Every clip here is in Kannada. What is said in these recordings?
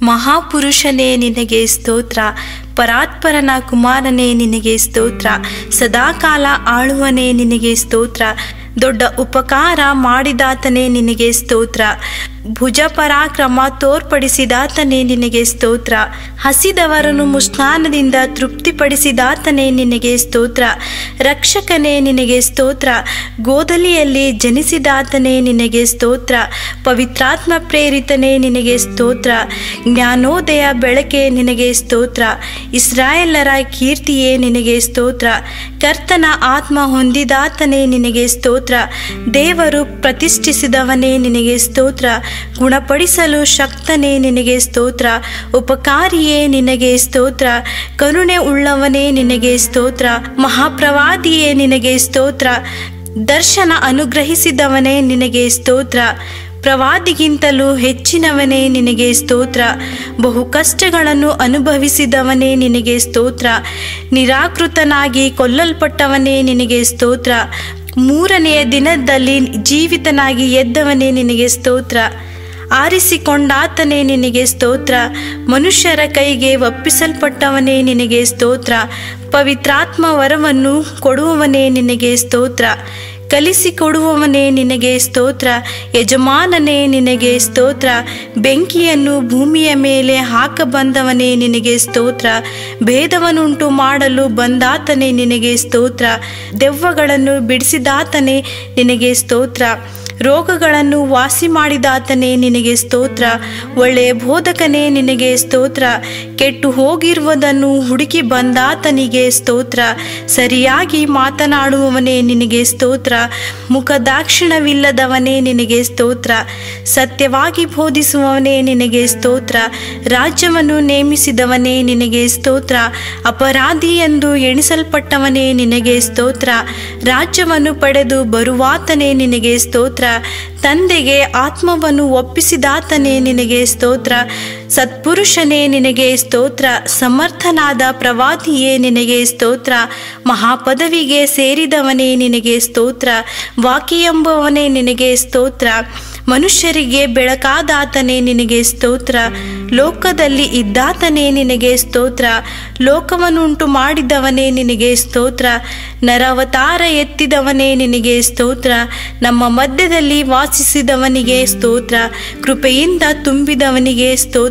ಮಹಾಪುರುಷನೇ ನಿನಗೆ ಸ್ತೋತ್ರ ಪರಾತ್ಪರನ ಕುಮಾರನೇ ನಿನಗೆ ಸ್ತೋತ್ರ ಸದಾಕಾಲ ಆಳುವನೇ ನಿನಗೆ ಸ್ತೋತ್ರ ದೊಡ್ಡ ಉಪಕಾರ ಮಾಡಿದಾತನೇ ನಿನಗೆ ಸ್ತೋತ್ರ ಭುಜ ಪರಾಕ್ರಮ ತೋರ್ಪಡಿಸಿದಾತನೇ ನಿನಗೆ ಸ್ತೋತ್ರ ಹಸಿದವರನ್ನು ಮುಸ್ನಾನದಿಂದ ತೃಪ್ತಿಪಡಿಸಿದಾತನೇ ನಿನಗೆ ಸ್ತೋತ್ರ ರಕ್ಷಕನೇ ನಿನಗೆ ಸ್ತೋತ್ರ ಗೋದಲಿಯಲ್ಲಿ ಜನಿಸಿದಾತನೇ ನಿನಗೆ ಸ್ತೋತ್ರ ಪವಿತ್ರಾತ್ಮ ಪ್ರೇರಿತನೇ ನಿನಗೆ ಸ್ತೋತ್ರ ಜ್ಞಾನೋದಯ ಬೆಳಕೆ ನಿನಗೆ ಸ್ತೋತ್ರ ಇಸ್ರಾಯೇಲರ ಕೀರ್ತಿಯೇ ನಿನಗೆ ಸ್ತೋತ್ರ ಕರ್ತನ ಆತ್ಮ ಹೊಂದಿದಾತನೇ ನಿನಗೆ ಸ್ತೋತ್ರ ದೇವರು ಪ್ರತಿಷ್ಠಿಸಿದವನೇ ನಿನಗೆ ಸ್ತೋತ್ರ ಗುಣಪಡಿಸಲು ಶಕ್ತನೇ ನಿನಗೆ ಸ್ತೋತ್ರ ಉಪಕಾರಿಯೇ ನಿನಗೆ ಸ್ತೋತ್ರ ಕರುಣೆ ಉಳ್ಳವನೇ ನಿನಗೆ ಸ್ತೋತ್ರ ಮಹಾಪ್ರವಾದಿಯೇ ನಿನಗೆ ಸ್ತೋತ್ರ ದರ್ಶನ ಅನುಗ್ರಹಿಸಿದವನೇ ನಿನಗೆ ಸ್ತೋತ್ರ ಪ್ರವಾದಿಗಿಂತಲೂ ಹೆಚ್ಚಿನವನೇ ನಿನಗೆ ಸ್ತೋತ್ರ ಬಹು ಕಷ್ಟಗಳನ್ನು ಅನುಭವಿಸಿದವನೇ ನಿನಗೆ ಸ್ತೋತ್ರ ನಿರಾಕೃತನಾಗಿ ಕೊಲ್ಲಲ್ಪಟ್ಟವನೇ ನಿನಗೆ ಸ್ತೋತ್ರ ಮೂರನೆಯ ದಿನದಲ್ಲಿ ಜೀವಿತನಾಗಿ ಎದ್ದವನೇ ನಿನಗೆ ಸ್ತೋತ್ರ ಆರಿಸಿಕೊಂಡಾತನೇ ನಿನಗೆ ಸ್ತೋತ್ರ ಮನುಷ್ಯರ ಕೈಗೆ ಒಪ್ಪಿಸಲ್ಪಟ್ಟವನೇ ನಿನಗೆ ಸ್ತೋತ್ರ ಪವಿತ್ರಾತ್ಮ ವರವನ್ನು ಕೊಡುವವನೇ ನಿನಗೆ ಸ್ತೋತ್ರ ಕಲಿಸಿಕೊಡುವವನೇ ನಿನಗೆ ಸ್ತೋತ್ರ ಯಜಮಾನನೇ ನಿನಗೆ ಸ್ತೋತ್ರ ಬೆಂಕಿಯನ್ನು ಭೂಮಿಯ ಮೇಲೆ ಹಾಕ ಬಂದವನೇ ನಿನಗೆ ಸ್ತೋತ್ರ ಭೇದವನ್ನುಂಟು ಮಾಡಲು ಬಂದಾತನೇ ನಿನಗೆ ಸ್ತೋತ್ರ ದೆವ್ವಗಳನ್ನು ಬಿಡಿಸಿದಾತನೇ ನಿನಗೆ ಸ್ತೋತ್ರ ರೋಗಗಳನ್ನು ವಾಸಿ ಮಾಡಿದಾತನೇ ನಿನಗೆ ಸ್ತೋತ್ರ ಒಳ್ಳೆಯ ಬೋಧಕನೇ ನಿನಗೆ ಸ್ತೋತ್ರ ಕೆಟ್ಟು ಹೋಗಿರುವುದನ್ನು ಹುಡುಕಿ ಬಂದಾತನಿಗೆ ಸ್ತೋತ್ರ ಸರಿಯಾಗಿ ಮಾತನಾಡುವವನೇ ನಿನಗೆ ಸ್ತೋತ್ರ ಮುಖದಾಕ್ಷಿಣವಿಲ್ಲದವನೇ ನಿನಗೆ ಸ್ತೋತ್ರ ಸತ್ಯವಾಗಿ ಬೋಧಿಸುವವನೇ ನಿನಗೆ ಸ್ತೋತ್ರ ರಾಜ್ಯವನ್ನು ನೇಮಿಸಿದವನೇ ನಿನಗೆ ಸ್ತೋತ್ರ ಅಪರಾಧಿ ಎಂದು ಎಣಿಸಲ್ಪಟ್ಟವನೇ ನಿನಗೆ ಸ್ತೋತ್ರ ರಾಜ್ಯವನ್ನು ಪಡೆದು ಬರುವಾತನೇ ನಿನಗೆ ಸ್ತೋತ್ರ ತಂದೆಗೆ ಆತ್ಮವನ್ನು ಒಪ್ಪಿಸಿದಾತನೇ ನಿನಗೆ ಸ್ತೋತ್ರ ಸತ್ಪುರುಷನೇ ನಿನಗೆ ಸ್ತೋತ್ರ ಸಮರ್ಥನಾದ ಪ್ರವಾದಿಯೇ ನಿನಗೆ ಸ್ತೋತ್ರ ಮಹಾಪದವಿಗೆ ಸೇರಿದವನೇ ನಿನಗೆ ಸ್ತೋತ್ರ ವಾಕ್ಯೆಂಬವನೇ ನಿನಗೆ ಸ್ತೋತ್ರ ಮನುಷ್ಯರಿಗೆ ಬೆಳಕಾದಾತನೇ ನಿನಗೆ ಸ್ತೋತ್ರ ಲೋಕದಲ್ಲಿ ಇದ್ದಾತನೇ ನಿನಗೆ ಸ್ತೋತ್ರ ಲೋಕವನ್ನುಂಟು ಮಾಡಿದವನೇ ನಿನಗೆ ಸ್ತೋತ್ರ ನರವತಾರ ಎತ್ತಿದವನೇ ನಿನಗೆ ಸ್ತೋತ್ರ ನಮ್ಮ ಮಧ್ಯದಲ್ಲಿ ವಾಸಿಸಿದವನಿಗೆ ಸ್ತೋತ್ರ ಕೃಪೆಯಿಂದ ತುಂಬಿದವನಿಗೆ ಸ್ತೋತ್ರ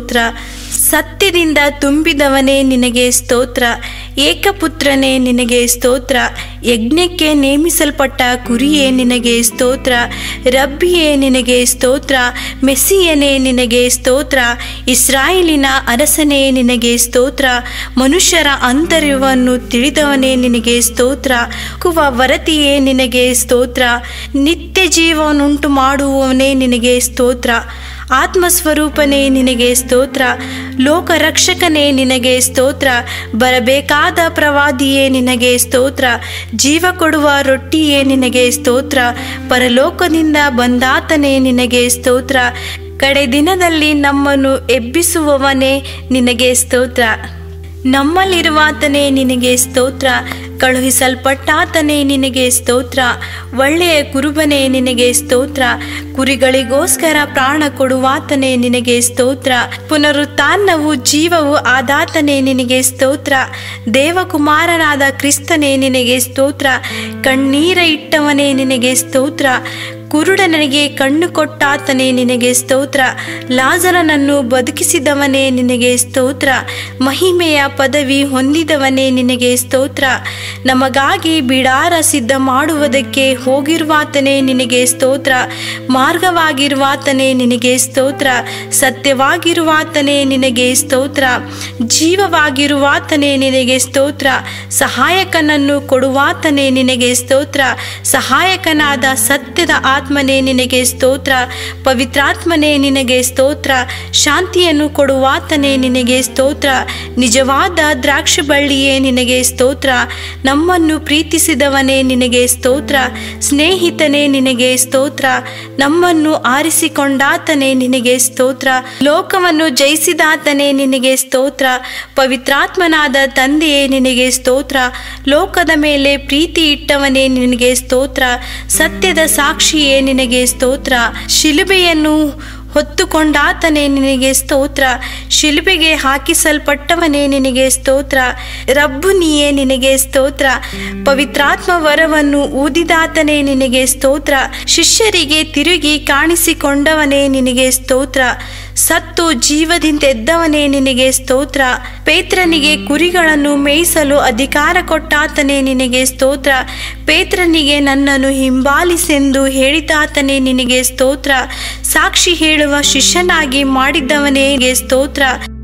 ಸತ್ಯದಿಂದ ತುಂಬಿದವನೇ ನಿನಗೆ ಸ್ತೋತ್ರ ಏಕಪುತ್ರನೇ ನಿನಗೆ ಸ್ತೋತ್ರ ಯಜ್ಞಕ್ಕೆ ನೇಮಿಸಲ್ಪಟ್ಟ ಕುರಿಯೇ ನಿನಗೆ ಸ್ತೋತ್ರ ರಬ್ಬಿಯೇ ನಿನಗೆ ಸ್ತೋತ್ರ ಮೆಸ್ಸಿಯನೇ ನಿನಗೆ ಸ್ತೋತ್ರ ಇಸ್ರಾಯೇಲಿನ ಅರಸನೇ ನಿನಗೆ ಸ್ತೋತ್ರ ಮನುಷ್ಯರ ಅಂತರ್ಯವನ್ನು ತಿಳಿದವನೇ ನಿನಗೆ ಸ್ತೋತ್ರ ಕುವ ವರತಿಯೇ ನಿನಗೆ ಸ್ತೋತ್ರ ನಿತ್ಯ ಜೀವನುಂಟು ಮಾಡುವವನೇ ನಿನಗೆ ಸ್ತೋತ್ರ ಆತ್ಮಸ್ವರೂಪನೇ ನಿನಗೆ ಸ್ತೋತ್ರ ಲೋಕರಕ್ಷಕನೇ ನಿನಗೆ ಸ್ತೋತ್ರ ಬರಬೇಕಾದ ಪ್ರವಾದಿಯೇ ನಿನಗೆ ಸ್ತೋತ್ರ ಜೀವ ಕೊಡುವ ರೊಟ್ಟಿಯೇ ನಿನಗೆ ಸ್ತೋತ್ರ ಪರಲೋಕದಿಂದ ಬಂದಾತನೇ ನಿನಗೆ ಸ್ತೋತ್ರ ಕಡೆ ದಿನದಲ್ಲಿ ನಮ್ಮನ್ನು ಎಬ್ಬಿಸುವವನೇ ನಿನಗೆ ಸ್ತೋತ್ರ ನಮ್ಮಲ್ಲಿರುವಾತನೇ ನಿನಗೆ ಸ್ತೋತ್ರ ಕಳುಹಿಸಲ್ಪಟ್ಟಾತನೇ ನಿನಗೆ ಸ್ತೋತ್ರ ಒಳ್ಳೆಯ ಕುರುಬನೇ ನಿನಗೆ ಸ್ತೋತ್ರ ಕುರಿಗಳಿಗೋಸ್ಕರ ಪ್ರಾಣ ಕೊಡುವಾತನೇ ನಿನಗೆ ಸ್ತೋತ್ರ ಪುನರುತ್ಥಾನವು ಜೀವವು ಆದಾತನೇ ನಿನಗೆ ಸ್ತೋತ್ರ ದೇವಕುಮಾರನಾದ ಕ್ರಿಸ್ತನೇ ನಿನಗೆ ಸ್ತೋತ್ರ ಕಣ್ಣೀರ ಇಟ್ಟವನೇ ನಿನಗೆ ಸ್ತೋತ್ರ ಕುರುಡನಿಗೆ ಕಣ್ಣು ಕೊಟ್ಟಾತನೇ ನಿನಗೆ ಸ್ತೋತ್ರ ಲಾಜರನನ್ನು ಬದುಕಿಸಿದವನೇ ನಿನಗೆ ಸ್ತೋತ್ರ ಮಹಿಮೆಯ ಪದವಿ ಹೊಂದಿದವನೇ ನಿನಗೆ ಸ್ತೋತ್ರ ನಮಗಾಗಿ ಬಿಡಾರ ಸಿದ್ಧ ಮಾಡುವುದಕ್ಕೆ ಹೋಗಿರುವಾತನೇ ನಿನಗೆ ಸ್ತೋತ್ರ ಮಾರ್ಗವಾಗಿರುವಾತನೇ ನಿನಗೆ ಸ್ತೋತ್ರ ಸತ್ಯವಾಗಿರುವಾತನೇ ನಿನಗೆ ಸ್ತೋತ್ರ ಜೀವವಾಗಿರುವಾತನೇ ನಿನಗೆ ಸ್ತೋತ್ರ ಸಹಾಯಕನನ್ನು ಕೊಡುವಾತನೇ ನಿನಗೆ ಸ್ತೋತ್ರ ಸಹಾಯಕನಾದ ಸತ್ಯದ ಆತ್ಮನೇ ನಿನಗೆ ಸ್ತೋತ್ರ ಪವಿತ್ರಾತ್ಮನೇ ನಿನಗೆ ಸ್ತೋತ್ರ ಶಾಂತಿಯನ್ನು ಕೊಡುವಾತನೇ ನಿನಗೆ ಸ್ತೋತ್ರ ನಿಜವಾದ ದ್ರಾಕ್ಷಿ ಬಳ್ಳಿಯೇ ನಿನಗೆ ಸ್ತೋತ್ರ ನಮ್ಮನ್ನು ಪ್ರೀತಿಸಿದವನೇ ನಿನಗೆ ಸ್ತೋತ್ರ ಸ್ನೇಹಿತನೇ ನಿನಗೆ ಸ್ತೋತ್ರ ನಮ್ಮನ್ನು ಆರಿಸಿಕೊಂಡಾತನೇ ನಿನಗೆ ಸ್ತೋತ್ರ ಲೋಕವನ್ನು ಜಯಿಸಿದಾತನೇ ನಿನಗೆ ಸ್ತೋತ್ರ ಪವಿತ್ರಾತ್ಮನಾದ ತಂದೆಯೇ ನಿನಗೆ ಸ್ತೋತ್ರ ಲೋಕದ ಮೇಲೆ ಪ್ರೀತಿ ಇಟ್ಟವನೇ ನಿನಗೆ ಸ್ತೋತ್ರ ಸತ್ಯದ ಸಾಕ್ಷಿಯೇ ನಿನಗೆ ಸ್ತೋತ್ರ ಶಿಲುಬೆಯನ್ನು ಹೊತ್ತುಕೊಂಡಾತನೇ ನಿನಗೆ ಸ್ತೋತ್ರ ಶಿಲ್ಬೆಗೆ ಹಾಕಿಸಲ್ಪಟ್ಟವನೇ ನಿನಗೆ ಸ್ತೋತ್ರ ರಬ್ಬುನಿಯೇ ನಿನಗೆ ಸ್ತೋತ್ರ ಪವಿತ್ರಾತ್ಮ ವರವನ್ನು ಊದಿದಾತನೇ ನಿನಗೆ ಸ್ತೋತ್ರ ಶಿಷ್ಯರಿಗೆ ತಿರುಗಿ ಕಾಣಿಸಿಕೊಂಡವನೇ ನಿನಗೆ ಸ್ತೋತ್ರ ಸತ್ತು ಜೀವದಿಂದೆದ್ದವನೇ ನಿನಗೆ ಸ್ತೋತ್ರ ಪೇತ್ರನಿಗೆ ಕುರಿಗಳನ್ನು ಮೇಯಿಸಲು ಅಧಿಕಾರ ಕೊಟ್ಟಾತನೇ ನಿನಗೆ ಸ್ತೋತ್ರ ಪೇತ್ರನಿಗೆ ನನ್ನನ್ನು ಹಿಂಬಾಲಿಸೆಂದು ಹೇಳಿದಾತನೇ ನಿನಗೆ ಸ್ತೋತ್ರ ಸಾಕ್ಷಿ ಹೇಳುವ ಶಿಷ್ಯನಾಗಿ ಮಾಡಿದ್ದವನೇ ಸ್ತೋತ್ರ